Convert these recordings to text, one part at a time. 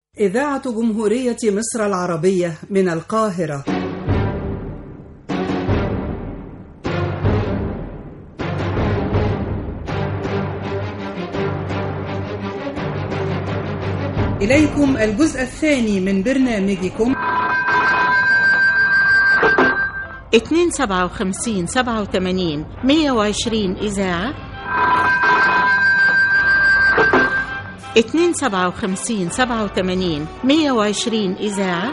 إذاعة جمهورية مصر العربية من القاهرة إليكم الجزء الثاني من برنامجكم 257 87 120 إذاعة 257 87 120 إذاعة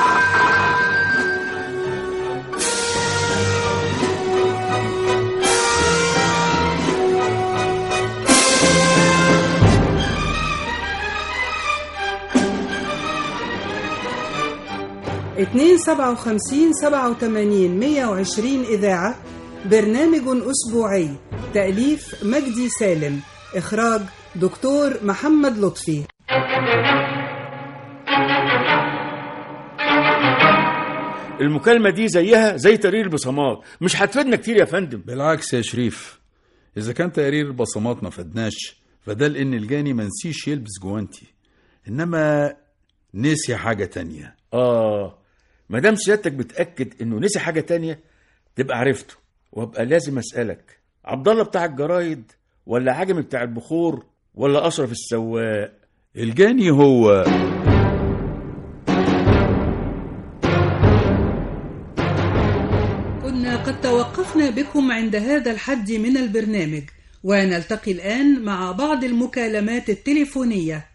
اتنين سبعة وخمسين سبعة وتمانين مية وعشرين إذاعة برنامج أسبوعي تأليف مجدي سالم إخراج دكتور محمد لطفي المكالمة دي زيها زي تقرير البصمات مش هتفيدنا كتير يا فندم بالعكس يا شريف إذا كان تقرير البصمات ما فدناش فده لأن الجاني منسيش يلبس جوانتي إنما نسي حاجة تانية آه مادام سيادتك بتأكد إنه نسي حاجة تانية تبقى عرفته وابقى لازم أسألك عبد الله بتاع الجرايد ولا عجمي بتاع البخور ولا أشرف السواق الجاني هو كنا قد توقفنا بكم عند هذا الحد من البرنامج ونلتقي الآن مع بعض المكالمات التليفونية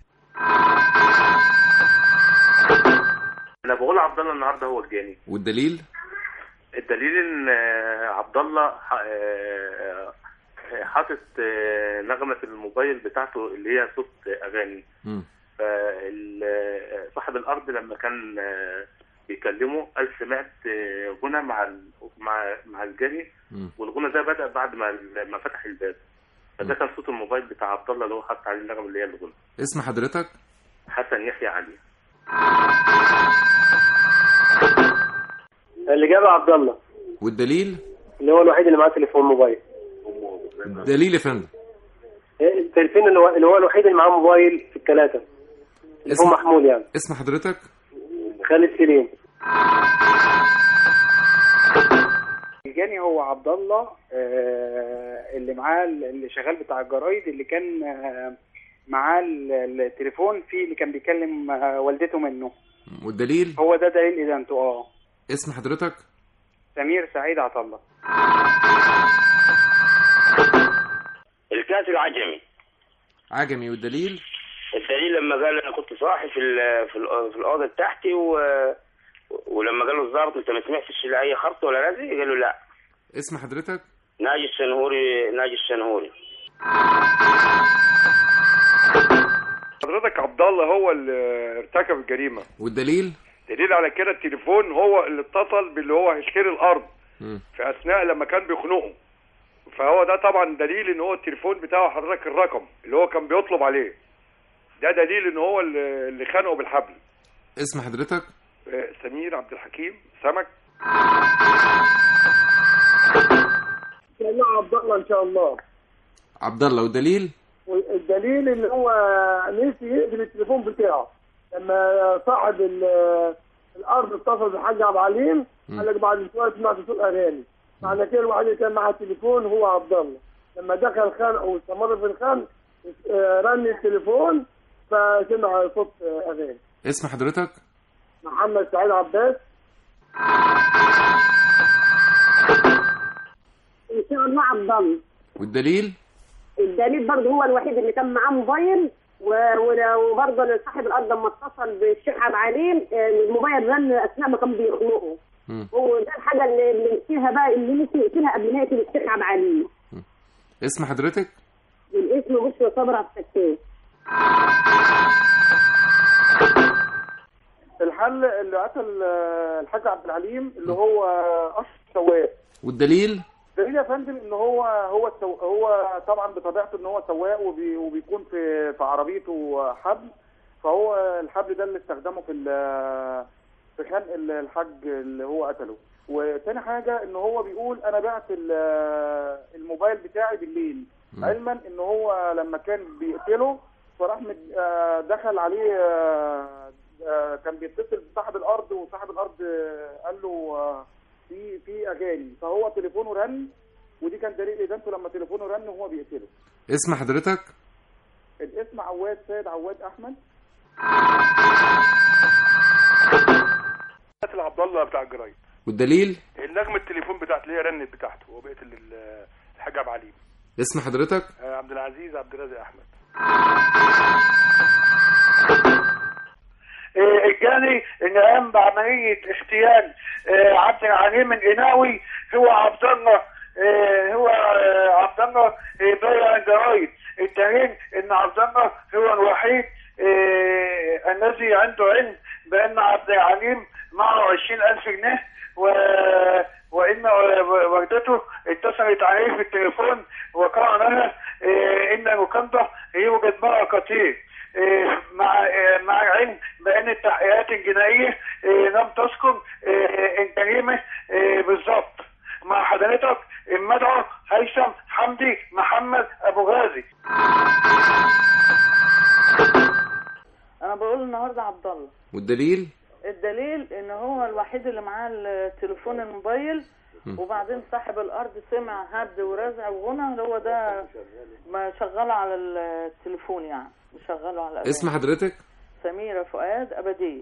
انا بقول عبد الله النهارده هو الجاني والدليل الدليل ان آه، عبد الله ح- آه، آه، حاطط آه، نغمه في الموبايل بتاعته اللي هي صوت اغاني مم. فصاحب الارض لما كان آه، بيكلمه قال سمعت آه، غنى مع ال- مع مع الجاني مم. والغنى ده بدا بعد ما ما فتح الباب فده كان صوت الموبايل بتاع عبد الله اللي هو حط عليه النغمه اللي هي الغنى اسم حضرتك حسن يحيى علي اللي جابها عبد الله والدليل اللي هو الوحيد اللي معاه تليفون موبايل دليل يا فندم التليفون اللي هو, اللي هو الوحيد اللي معاه موبايل في الثلاثة تليفون اسم- محمول يعني اسم حضرتك خالد سليم الجاني هو عبد الله آه، اللي معاه اللي شغال بتاع الجرايد اللي كان آه، معاه ال- التليفون فيه اللي كان بيكلم آه، والدته منه والدليل هو ده دليل ادانته اه اسم حضرتك سمير سعيد عطله الكاس العجمي عجمي والدليل الدليل لما قال انا كنت صاحي في ال في ال في الاوضه بتاعتي و ولما قال له الضابط انت ما سمعتش لا اي خبط ولا رزق قال له لا اسم حضرتك ناجي الشنهوري ناجي الشنهوري حضرتك عبد الله هو اللي ارتكب الجريمه والدليل دليل على كده التليفون هو اللي اتصل باللي هو هيشتري الارض مم. في اثناء لما كان بيخنقه فهو ده طبعا دليل ان هو التليفون بتاعه حضرتك الرقم اللي هو كان بيطلب عليه ده دليل ان هو اللي اللي خانقه بالحبل اسم حضرتك آه، سمير عبد الحكيم سمك لا عبد الله ان شاء الله عبد الله والدليل والدليل اللي هو نسي يقفل التليفون بتاعه لما صاحب ال- الارض اتصل بالحاج عبد العليم قال لك بعد شويه سمعت صوت اغاني معنى كده الوحيد اللي كان معاه التليفون هو عبد الله لما دخل خانق واستمر في الخنق آه، رن التليفون فسمع صوت آه، اغاني اسم حضرتك محمد سعيد عباس ان شاء الله عبد الله والدليل الدليل برضه هو الوحيد اللي كان معاه موبايل و- و- وبرضه صاحب الارض لما اتصل بالشيخ عبد العليم آه، الموبايل رن اثناء ما كان بيخنقه مم. هو ده الحاجه اللي اللي نسيها بقى اللي نسي يقتلها قبل ما يقتل الشيخ عبد العليم اسم حضرتك الاسم بشرى صبري عبد الفتاح الحل اللي قتل الحاج عبد العليم اللي هو اشرف سواق والدليل دليل يا فندم ان هو هو السو... هو طبعا بطبيعته ان هو سواق وبي... وبيكون في في عربيته حبل فهو الحبل ده اللي استخدمه في ال... في خنق ال- الحاج اللي هو قتله وتاني حاجه ان هو بيقول انا بعت ال- الموبايل بتاعي بالليل علما ان هو لما كان بيقتله فراح مد... آه، دخل عليه آه، فكان بيتصل بصاحب الارض وصاحب الارض آه، قال له آه، في في اغاني فهو تليفونه رن ودي كان دليل ادانته لما تليفونه رن وهو بيقتله اسم حضرتك الاسم عواد سيد عواد احمد قتل عبد الله بتاع الجرايد والدليل النجم التليفون بتاعت اللي هي رنت بتاعته هو بيقتل ال- الحاج عبد العليم اسم حضرتك آه، عبد العزيز عبد الرازق احمد آه، الجاني ان قام بعمليه اغتيال آه، عبد العليم القناوي هو عبد الله آه، هو آه، عبد الله آه، بيع الجرايد الدليل ان عبد الله هو الوحيد آه، الذي عنده علم بان عبد العليم معه 20000 جنيه و وان والدته اتصلت عليه في التليفون وقال لها آه، ان لوكاندا يوجد معه قتيل آه، مع آه، مع العلم بان التحقيقات الجنائيه آه، لم تذكر آه، الجريمه آه، بالظبط مع حضرتك المدعو هيثم حمدي محمد ابو غازي انا بقول النهارده عبد الله والدليل الدليل ان هو الوحيد اللي معاه التليفون الموبايل مم. وبعدين صاحب الارض سمع هبد ورزع وغنى هو ده ما شغله على التليفون يعني مشغله على الأغاني. اسم حضرتك سميرة فؤاد أبدية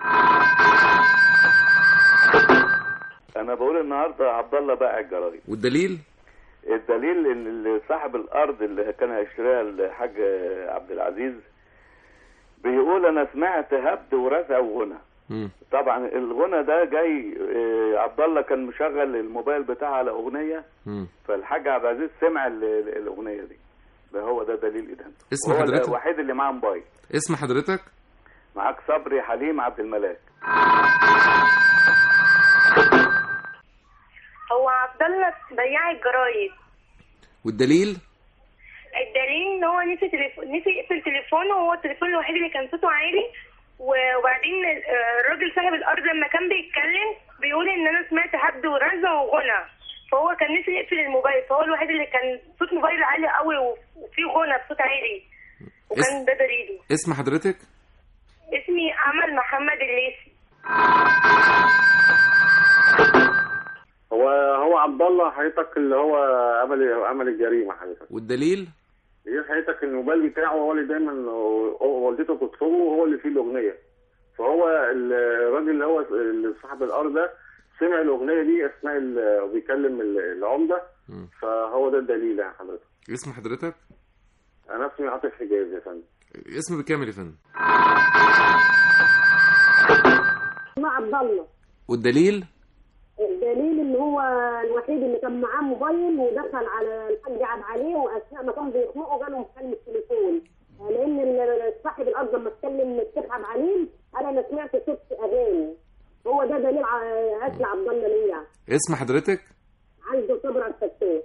انا بقول النهارده عبد الله باع الجرايد والدليل الدليل ان اللي صاحب الارض اللي كان هيشتريها الحاج عبد العزيز بيقول انا سمعت هبد ورزع وغنى مم. طبعا الغنى ده جاي آه، عبد الله كان مشغل الموبايل بتاعه على اغنيه مم. فالحاج عبد العزيز سمع ال- ال- الاغنيه دي ده هو ده دليل ادانته اسم هو حضرتك؟ الوحيد اللي معاه موبايل اسم حضرتك معاك صبري حليم عبد الملاك هو عبد الله بياع الجرايد والدليل الدليل ان هو نسي تليفون نسي يقفل تليفونه وهو التليفون الوحيد اللي كان صوته عالي و- وبعدين آه، الراجل صاحب الارض لما كان بيتكلم بيقول ان انا سمعت هبد ورزع وغنى فهو كان نسي يقفل الموبايل فهو الوحيد اللي كان صوت موبايل عالي قوي و- وفيه غنى بصوت عالي وكان ده دليله اسم حضرتك اسمي امل محمد الليثي هو هو عبد الله حضرتك اللي هو عمل عمل الجريمه حضرتك والدليل هي حضرتك الموبايل بتاعه هو اللي دايما هو- والدته بتطلبه وهو اللي فيه الاغنيه فهو الراجل اللي هو اللي صاحب الارض ده سمع الاغنيه دي اثناء ال- بيكلم ال- العمده مم. فهو ده الدليل يا حضرتك اسم حضرتك انا اسمي عاطف حجاز يا فندم اسم بالكامل يا فندم مع عبد الله والدليل الدليل ان هو الوحيد اللي كان معاه موبايل ودخل على الحاج عبد عليه واثناء ما كان بيخنقه جاله مكالمه تليفون لان ال- صاحب الارض لما اتكلم الشيخ عبد العليم قال انا سمعت صوت اغاني هو ده دليل ع- قتل عبد الله ليا اسم حضرتك عنده صبر على الفتاح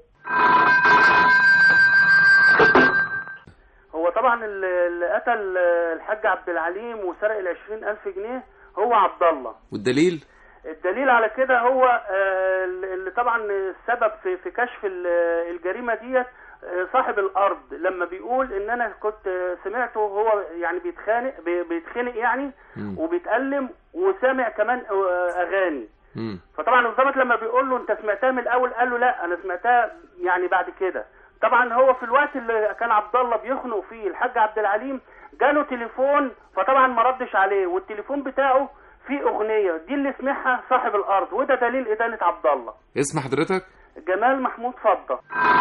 هو طبعا اللي اللي قتل الحاج عبد العليم وسرق ال ألف جنيه هو عبد الله والدليل الدليل على كده هو آه، اللي طبعا السبب في في كشف ال- الجريمه ديت آه، صاحب الارض لما بيقول ان انا كنت آه، سمعته هو يعني بيتخانق بي- بيتخنق يعني مم. وبيتألم وسامع كمان آه، اغاني مم. فطبعا الضابط لما بيقول له انت سمعتها من الاول قال له لا انا سمعتها يعني بعد كده طبعا هو في الوقت اللي كان عبد الله بيخنق فيه الحاج عبد العليم جاله تليفون فطبعا ما ردش عليه والتليفون بتاعه فيه اغنيه دي اللي سمعها صاحب الارض وده دليل ادانه عبد الله اسم حضرتك جمال محمود فضه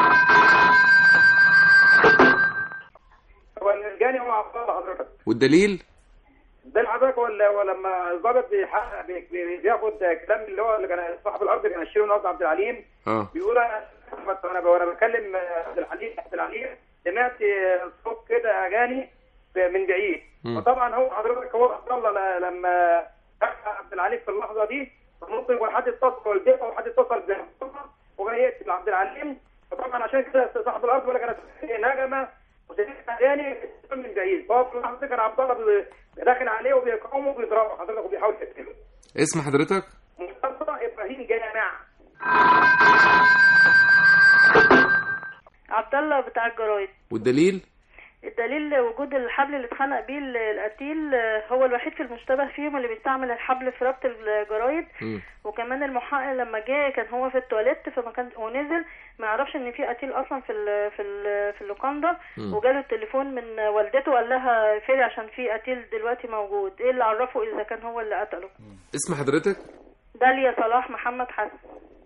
هو الجاني هو عبد الله حضرتك والدليل ده حضرتك ولا ولما الضابط بيحقق بي- بي- بياخد كلام اللي هو اللي كان صاحب الارض كان هيشتري الارض عبد العليم اه بيقول انا وانا وانا بكلم عبد العليم عبد العليم سمعت صوت كده اغاني من بعيد مم. وطبعا هو حضرتك هو عبد الله ل- لما دخل عبد العليم في اللحظه دي ممكن يكون حد اتصل والدته وحد اتصل بمصطفى وجاي يقتل عبد العليم فطبعا عشان كده صاحب الارض بيقول لك انا نجمه وسمعت اغاني من بعيد فهو في اللحظه دي كان عبد الله بي- داخل عليه وبيقاومه وبيضربه حضرتك وبيحاول يقتله اسم حضرتك مصطفى ابراهيم جامع عبد الله بتاع الجرايد والدليل الدليل وجود الحبل اللي اتخنق بيه ال- القتيل آه، هو الوحيد في المشتبه فيهم اللي بيستعمل الحبل في ربط الجرايد وكمان المحقق لما جه كان هو في التواليت فما كان ونزل ما يعرفش ان في قتيل اصلا في ال في ال في اللوكاندا مم. وجاله التليفون من والدته قال لها فري عشان في قتيل دلوقتي موجود ايه اللي عرفه اذا كان هو اللي قتله اسم حضرتك داليا صلاح محمد حسن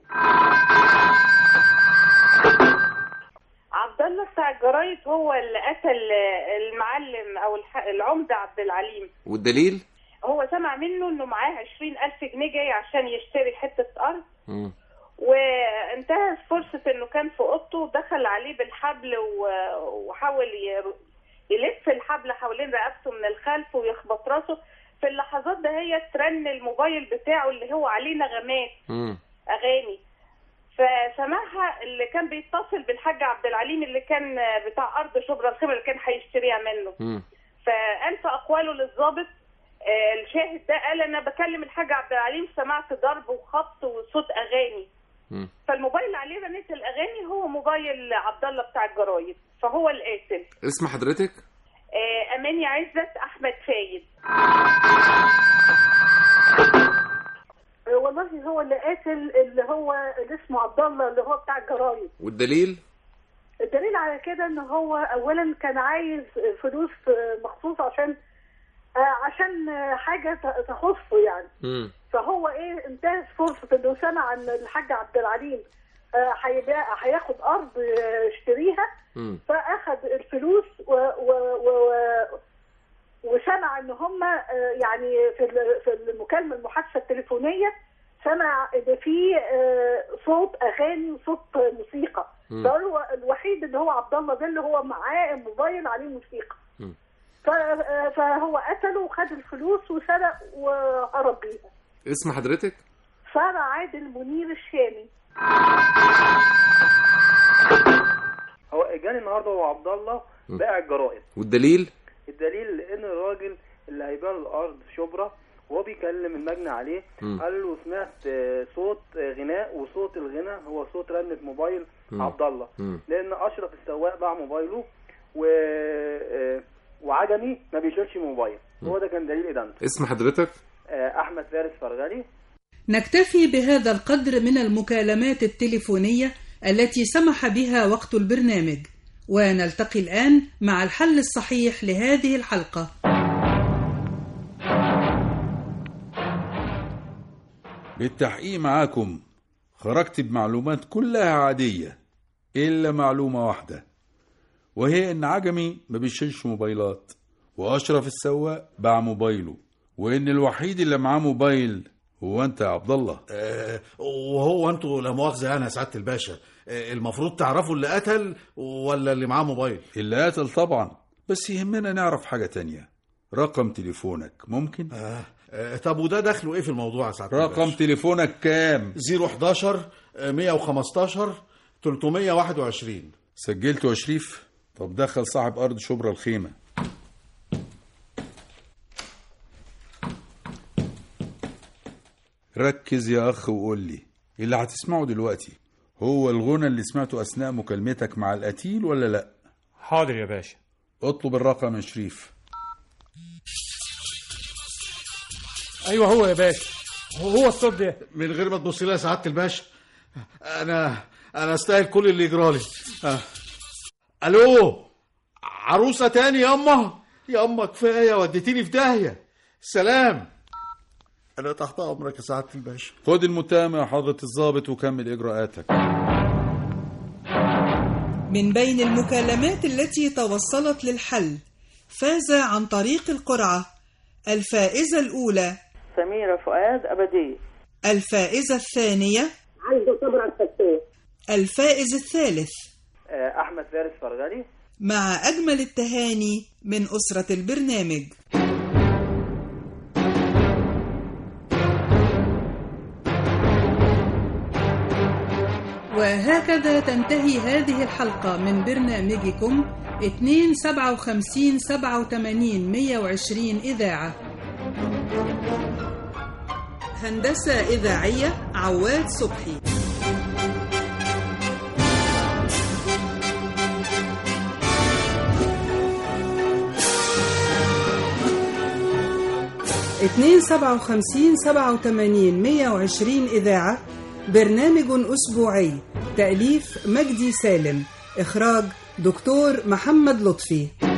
عبد الله بتاع الجرايد هو اللي قتل المعلم او الح- العمده عبد العليم والدليل هو سمع منه انه معاه عشرين الف جنيه جاي عشان يشتري حته ارض مم. وانتهز فرصة انه كان في اوضته دخل عليه بالحبل و- وحاول ي- يلف الحبل حوالين رقبته من الخلف ويخبط راسه في اللحظات ده هي ترن الموبايل بتاعه اللي هو عليه نغمات مم. اغاني فسمعها اللي كان بيتصل بالحاج عبد العليم اللي كان بتاع ارض شبرا الخيمه اللي كان هيشتريها منه مم. فقال في اقواله للضابط آه، الشاهد ده قال انا بكلم الحاج عبد العليم سمعت ضرب وخبط وصوت اغاني مم. فالموبايل اللي عليه رنات الاغاني هو موبايل عبد الله بتاع الجرايد فهو القاتل اسم حضرتك آه، اماني عزت احمد فايد والله هو اللي قاتل اللي هو اللي اسمه عبد الله اللي هو بتاع الجرايد والدليل الدليل على كده ان هو اولا كان عايز فلوس مخصوص عشان آه، عشان آه، حاجه ت- تخصه يعني مم. فهو ايه انتهز فرصه انه سمع ان الحاج عبد العليم آه، هيبيع هياخد ارض آه، يشتريها مم. فاخد الفلوس و و و وسمع ان هم آه، يعني في ال- في المكالمه المحادثه التليفونيه سمع ان في آه، صوت اغاني وصوت موسيقى مم. فهو الوحيد اللي هو عبد الله ده اللي هو معاه الموبايل عليه موسيقى مم. ف- آه، فهو قتله وخد الفلوس وسرق وهرب بيها اسم حضرتك سارة عادل منير الشامي هو جاني النهارده هو عبد الله م. بائع الجرائد والدليل الدليل ان الراجل اللي هيبيع له الارض في شبرا وهو بيكلم المجني عليه م. قال له سمعت آه، صوت آه، غناء وصوت الغنى هو صوت رنة موبايل م. عبد الله مم. لان اشرف السواق باع موبايله و آه، وعجمي ما بيشيلش موبايل هو ده كان دليل ادانته اسم حضرتك آه، احمد فارس فرغلي نكتفي بهذا القدر من المكالمات التليفونية التي سمح بها وقت البرنامج ونلتقي الآن مع الحل الصحيح لهذه الحلقة بالتحقيق معاكم خرجت بمعلومات كلها عادية إلا معلومة واحدة وهي إن عجمي ما بيشيلش موبايلات وأشرف السواق باع موبايله وإن الوحيد اللي معاه موبايل هو أنت يا عبد الله آه، وهو انتوا لا مؤاخذه يعني يا سعاده الباشا آه، المفروض تعرفوا اللي قتل ولا اللي معاه موبايل اللي قتل طبعا بس يهمنا نعرف حاجة تانية رقم تليفونك ممكن؟ آه. آه، طب وده دخله ايه في الموضوع يا سعاده رقم الباشا؟ تليفونك كام؟ 011 آه، 115 321 سجلته يا شريف؟ طب دخل صاحب أرض شبرا الخيمة ركز يا أخ وقول لي اللي هتسمعه دلوقتي هو الغنى اللي سمعته أثناء مكالمتك مع القتيل ولا لأ؟ حاضر يا باشا اطلب الرقم يا شريف ايوه هو يا باشا هو الصوت ده من غير ما تبص لي يا سعاده الباشا انا انا استاهل كل اللي يجرالي آه. الو عروسه تاني ياما ياما كفايه وديتيني في داهيه سلام انا تحت امرك يا سعاده الباشا خد المتهم يا حضرة الضابط وكمل إجراءاتك من بين المكالمات التي توصلت للحل فاز عن طريق القرعة الفائزة الأولى سميرة فؤاد أبدية الفائزة الثانية عنده صبر الفتاح الفائز الثالث آه، احمد فارس فرغلي مع أجمل التهاني من أسرة البرنامج وهكذا تنتهي هذه الحلقة من برنامجكم 257 87 120 إذاعة هندسة إذاعية عواد صبحي 257 87 120 إذاعة برنامج أسبوعي تأليف مجدي سالم إخراج دكتور محمد لطفي